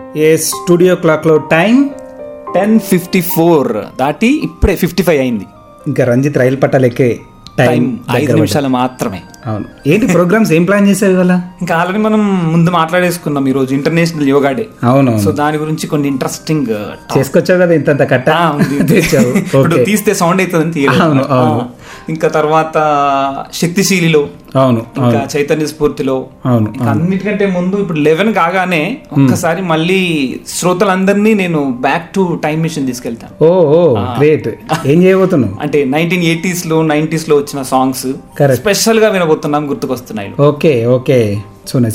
ఏ studio క్లాక్లో time ten fifty four దాటి ఇప్పుడే ఫిఫ్టీ ఫైవ్ అయింది ఇంకా రంజిత్ రైలు పట్టాలెక్కే టైం టైం ఐదు నిమిషాలు మాత్రమే అవును ఏంటి ప్రోగ్రామ్స్ ఏం ప్లాన్ చేసావు ఇవాళ ఇంకా ఆల్రెడీ మనం ముందు మాట్లాడేసుకున్నాం ఈ రోజు ఇంటర్నేషనల్ యోగా డే అవును సో దాని గురించి కొన్ని ఇంట్రెస్టింగ్ చేసుకొచ్చావు కదా ఇంత కట్ట తెచ్చావు ఇప్పుడు ఓకే తీస్తే సౌండ్ అవుతుందని తీయలేదు. అవును, అవును. ఆ, ఇంకా తర్వాత శక్తిశీలిలో అవును ఇంకా చైతన్య స్ఫూర్తిలో అవును ఇంకా అన్నిటికంటే ముందు ఇప్పుడు లెవెన్ కాగానే ఒక్కసారి మళ్ళీ శ్రోతలందరినీ నేను బ్యాక్ టు టైం మిషన్ తీసుకెళ్తాను ఓ ఓ గ్రేట్ ఏం చేయబోతున్నావు అంటే నైన్టీన్ ఎయిటీస్ లో నైన్టీస్ లో వచ్చిన సాంగ్స్ Correct. స్పెషల్ గా వినబోతున్నాం గుర్తుకొస్తున్నాయి ఓకే ఓకే సో